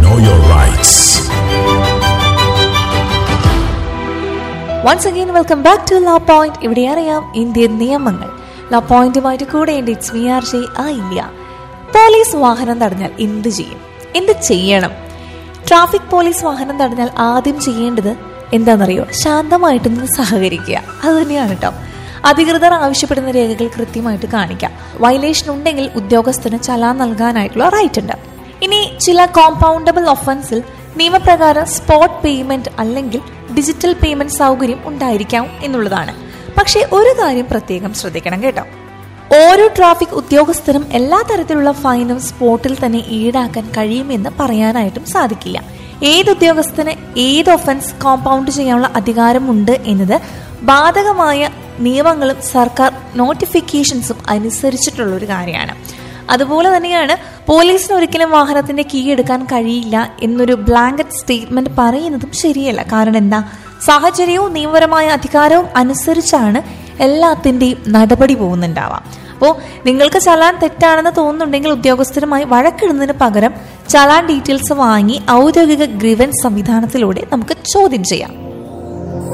know your rights. Once again welcome back to law point ഇവിടെ അറിയാം Indian നിയമങ്ങൾ law പോയിന്റുമായിട്ട് കൂടെ ഉണ്ട് ഇറ്റ്സ് വി ആർ ജെ ആ ഇന്ത്യ പോലീസ് വാഹനം തടഞ്ഞാൽ എന്ത് ചെയ്യും എന്ത് ചെയ്യണം ട്രാഫിക് പോലീസ് വാഹനം തടഞ്ഞാൽ ആദ്യം ചെയ്യേണ്ടത് എന്താണെന്നറിയോ ശാന്തമായിട്ടൊന്ന് സഹകരിക്കുക അത് തന്നെയാണ് കേട്ടോ അധികൃതർ ആവശ്യപ്പെടുന്ന രേഖകൾ കൃത്യമായിട്ട് കാണിക്കാം വയലേഷൻ ഉണ്ടെങ്കിൽ ഉദ്യോഗസ്ഥന് ചലാൻ നൽകാനായിട്ടുള്ള റൈറ്റ് ഉണ്ട് ഇനി ചില കോമ്പൗണ്ടബിൾ ഒഫൻസിൽ നിയമപ്രകാരം സ്പോട്ട് പേയ്മെന്റ് അല്ലെങ്കിൽ ഡിജിറ്റൽ പേയ്മെന്റ് സൗകര്യം ഉണ്ടായിരിക്കാം എന്നുള്ളതാണ് പക്ഷേ ഒരു കാര്യം പ്രത്യേകം ശ്രദ്ധിക്കണം കേട്ടോ ഓരോ ട്രാഫിക് ഉദ്യോഗസ്ഥരും എല്ലാ തരത്തിലുള്ള ഫൈനും സ്പോട്ടിൽ തന്നെ ഈടാക്കാൻ കഴിയുമെന്ന് പറയാനായിട്ടും സാധിക്കില്ല ഏത് ഉദ്യോഗസ്ഥന് ഏത് ഒഫൻസ് കോമ്പൗണ്ട് ചെയ്യാനുള്ള അധികാരമുണ്ട് എന്നത് ബാധകമായ നിയമങ്ങളും സർക്കാർ നോട്ടിഫിക്കേഷൻസും അനുസരിച്ചിട്ടുള്ള ഒരു കാര്യമാണ് അതുപോലെ തന്നെയാണ് പോലീസിന് ഒരിക്കലും വാഹനത്തിന്റെ കീ എടുക്കാൻ കഴിയില്ല എന്നൊരു ബ്ലാങ്കറ്റ് സ്റ്റേറ്റ്മെന്റ് പറയുന്നതും ശരിയല്ല കാരണം എന്താ സാഹചര്യവും നിയമപരമായ അധികാരവും അനുസരിച്ചാണ് എല്ലാത്തിന്റെയും നടപടി പോകുന്നുണ്ടാവാം അപ്പോൾ നിങ്ങൾക്ക് ചലാൻ തെറ്റാണെന്ന് തോന്നുന്നുണ്ടെങ്കിൽ ഉദ്യോഗസ്ഥരുമായി വഴക്കിടുന്നതിന് പകരം ചലാൻ ഡീറ്റെയിൽസ് വാങ്ങി ഔദ്യോഗിക ഗ്രിവൻസ് സംവിധാനത്തിലൂടെ നമുക്ക് ചോദ്യം ചെയ്യാം